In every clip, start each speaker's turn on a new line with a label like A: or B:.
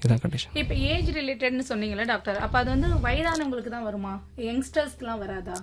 A: இதான் கண்டிஷன்
B: இப்போ ஏஜ் ரிலேட்டட்னு சொன்னீங்கல்ல டாக்டர் அப்ப அது வந்து வயதானவங்களுக்கு தான் வருமா யங்ஸ்டர்ஸ்க்குலாம் வராதா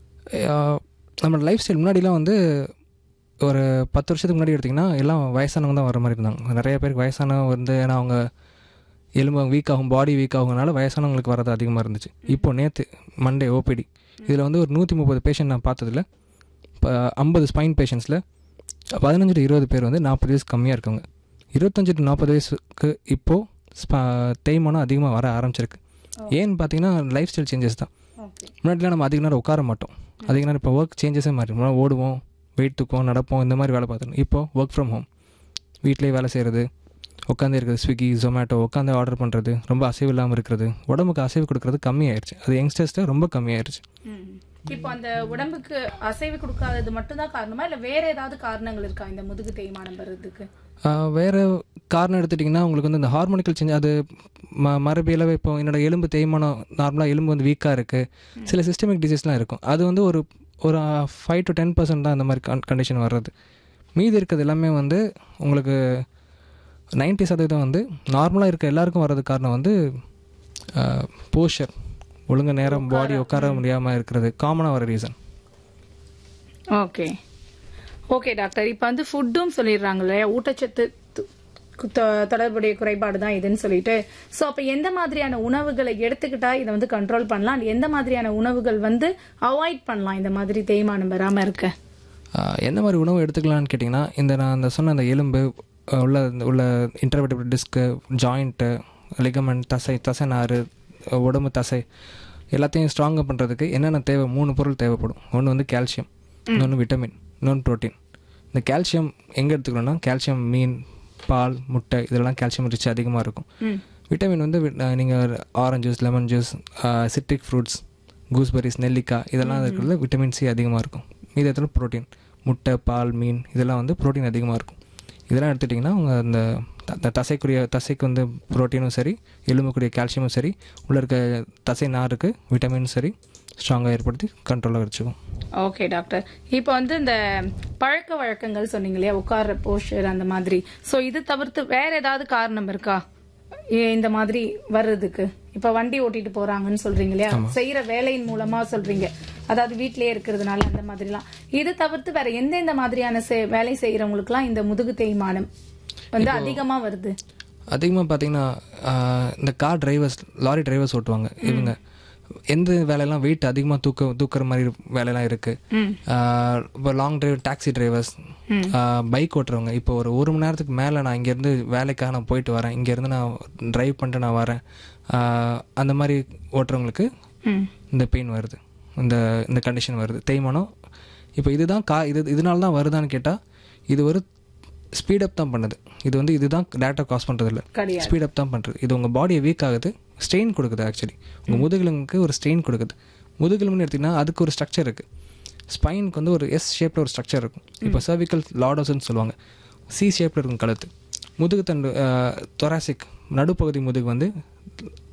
A: நம்ம லைஃப் ஸ்டைல் முன்னாடிலாம் வந்து ஒரு பத்து வருஷத்துக்கு முன்னாடி எடுத்திங்கன்னா எல்லாம் வயசானவங்க தான் வர மாதிரி இருந்தாங்க நிறைய பேருக்கு வயசானவங்க வந்து ஏன்னா அவங்க எலும்பு வீக் ஆகும் பாடி வீக் ஆகுங்கனால வயசானவங்களுக்கு வரது அதிகமாக இருந்துச்சு இப்போ நேற்று மண்டே ஓபிடி இதில் வந்து ஒரு நூற்றி முப்பது பேஷண்ட் நான் பார்த்ததில் இப்போ ஐம்பது ஸ்பைன் பேஷண்ட்ஸில் பதினஞ்சு டு இருபது பேர் வந்து நாற்பது வயசு கம்மியாக இருக்கவங்க இருபத்தஞ்சு டு நாற்பது வயசுக்கு இப்போது ஸ்பா தேய்மானம் அதிகமாக வர ஆரம்பிச்சிருக்கு ஏன்னு பார்த்தீங்கன்னா லைஃப் ஸ்டைல் சேஞ்சஸ் தான்
B: ஓகே
A: முன்னாடிலாம் நம்ம அதிக நேரம் உட்கார மாட்டோம் அதிக நேரம் இப்போ ஒர்க் சேஞ்சஸே மாறி முன்னாடி ஓடுவோம் வெயிட் தூக்குவோம் நடப்போம் இந்த மாதிரி வேலை பார்த்துருந்தோம் இப்போ ஒர்க் ஃப்ரம் ஹோம் வீட்டிலேயே வேலை செய்கிறது உட்காந்து இருக்கிறது ஸ்விக்கி ஜொமேட்டோ உட்காந்து ஆர்டர் பண்ணுறது ரொம்ப அசைவு இல்லாமல் இருக்கிறது உடம்புக்கு அசைவு கொடுக்கறது கம்மியாயிருச்சு அது யங்ஸ்டர்ஸ்ட்டு ரொம்ப கம்மியாயிருச்சு
B: இப்போ அந்த உடம்புக்கு அசைவு கொடுக்காதது மட்டும்தான் காரணமா இல்ல வேற ஏதாவது காரணங்கள் இருக்கா இந்த முதுகு தேய்மானம் வர்றதுக்கு
A: ஆஹ் வேறு காரணம் எடுத்துட்டிங்கன்னா உங்களுக்கு வந்து இந்த ஹார்மோனிக்கல் சேஞ்ச் அது ம மரபியலவே இப்போ என்னோட எலும்பு தேய்மானம் நார்மலாக எலும்பு வந்து வீக்காக இருக்குது சில சிஸ்டமிக் டிசீஸ்லாம் இருக்கும் அது வந்து ஒரு ஒரு ஃபைவ் டு டென் பர்சன்ட் தான் அந்த மாதிரி கன் கண்டிஷன் வர்றது மீதி இருக்கிறது எல்லாமே வந்து உங்களுக்கு 90% சதவீதம் வந்து நார்மலாக இருக்க எல்லாருக்கும் வர்றது காரணம் வந்து போஷர் ஒழுங்கு நேரம் பாடி உட்கார முடியாமல் இருக்கிறது காமனாக வர ரீசன்
B: ஓகே ஓகே டாக்டர் இப்போ வந்து ஃபுட்டும் சொல்லிடுறாங்க இல்லையா ஊட்டச்சத்து து- தொ- தொடர்புடைய குறைபாடு தான் இதுன்னு சொல்லிட்டு ஸோ அப்போ எந்த மாதிரியான உணவுகளை எடுத்துக்கிட்டா இதை வந்து கண்ட்ரோல் பண்ணலாம் and எந்த மாதிரியான உணவுகள் வந்து அவாய்ட் பண்ணலாம் இந்த மாதிரி தேய்மானம் வராம இருக்க
A: ஆஹ் எந்த மாதிரி உணவு எடுத்துக்கலாம்னு கேட்டிங்கன்னா இந்த நான் அந்த சொன்ன அந்த எலும்பு ஆஹ் உள்ள இந்த உள்ள இன்டர்வெட்டிபிள் டிஸ்க்கு ஜாயிண்ட்டு லிகமெண்ட் தசை தசை நார் ஆஹ் உடம்பு தசை எல்லாத்தையும் ஸ்ட்ராங்காக பண்ணுறதுக்கு என்னென்ன தேவை மூணு பொருள் தேவைப்படும் ஒன்று வந்து கால்சியம் இன்னொன்று விட்டமின் இன்னொன்று ப்ரோட்டீன் இந்த கால்சியம் எங்கே எடுத்துக்கணும்னா கால்சியம் மீன் பால் முட்டை இதெல்லாம் கால்சியம் ரிச் அதிகமாக இருக்கும்
B: ம்
A: விட்டமின் வந்து நீங்கள் orange juice lemon juice citric fruits gooseberries நெல்லிக்காய் இதெல்லாம் இருக்கிறதுல விட்டமின் சி அதிகமாக இருக்கும் மீதி இடத்துல ப்ரோட்டீன் முட்டை பால் மீன் இதெல்லாம் வந்து ப்ரோட்டீன் அதிகமாக இருக்கும் இதெல்லாம் எடுத்துட்டிங்கன்னா உங்கள் அந்த த- அந்த தசைக்குரிய தசைக்கு வந்து ப்ரோட்டீனும் சரி எலும்புக்குரிய கால்சியமும் சரி உள்ளே இருக்க தசை நாருக்கு விட்டமினும் சரி ஸ்ட்ராங்காக ஏற்படுத்தி கண்ட்ரோலாக வச்சுக்கும்
B: ஓகே டாக்டர் இப்போ வந்து இந்த பழக்க வழக்கங்கள் சொன்னீங்க இல்லையா உட்கார்ற போஸ்டர் அந்த மாதிரி ஸோ இது தவிர்த்து வேற ஏதாவது காரணம் இருக்கா ஏ- இந்த மாதிரி வர்றதுக்கு இப்ப வண்டி ஓட்டிட்டு போறாங்கன்னு சொல்றீங்க இல்லையா செய்யற வேலையின் மூலமா சொல்றீங்க அதாவது வீட்டிலேயே இருக்கிறதுனால அந்த மாதிரிலாம் இது தவிர்த்து வேற எந்தெந்த மாதிரியான செ- வேலை செய்யறவங்களுக்குலாம் இந்த முதுகு தேய்மானம் வந்து அதிகமா வருது
A: அதிகமாக பார்த்தீங்கன்னா ஆஹ், இந்த கார் டிரைவர்ஸ் லாரி டிரைவர்ஸ் ஓட்டுவாங்க இவங்க எந்த வேலையெல்லாம் வெயிட் அதிகமாக தூக்க தூக்குற மாதிரி வேலையெல்லாம் இருக்குது
B: ம்
A: இப்போ long drive taxi drivers bike ஓட்டுறவங்க இப்போ ஒரு ஒரு மணி நேரத்துக்கு மேலே நான் இங்கேருந்து வேலைக்காக நான் போயிட்டு வரேன் இங்கேருந்து நான் டிரைவ் பண்ணிட்டு நான் வரேன் ஆஹ், அந்த மாதிரி ஓட்டுறவங்களுக்கு
B: ம்
A: இந்த பெயின் வருது இந்த இந்த கண்டிஷன் வருது தேய்மானம் இப்போ இதுதான் கா இது இதனால தான் வருதான்னு கேட்டால் இது ஒரு ஸ்பீடப் தான் பண்ணுது இது வந்து இதுதான் டேரக்டாக காஸ் பண்ணுறது இல்லை
B: கிடையாது
A: ஸ்பீடப் தான் பண்ணுறது இது உங்கள் பாடியை வீக் ஆகுது ஸ்ட்ரெயின் கொடுக்குது ஆக்சுவலி உங்கள் முதுகெலும்புக்கு ஒரு ஸ்ட்ரெயின் கொடுக்குது முதுகெலும்புன்னு எடுத்திங்கன்னா அதுக்கு ஒரு ஸ்ட்ரக்சர் இருக்குது ஸ்பைனுக்கு வந்து ஒரு எஸ் ஷேப்பில் ஒரு ஸ்ட்ரக்சர் இருக்கும் இப்போ சர்விக்கல் லாடோஸ்ன்னு சொல்லுவாங்க சி ஷேப்பில் இருக்கும் கழுத்து முதுகு தண்டு தொராசிக் நடுப்பகுதி முதுகு வந்து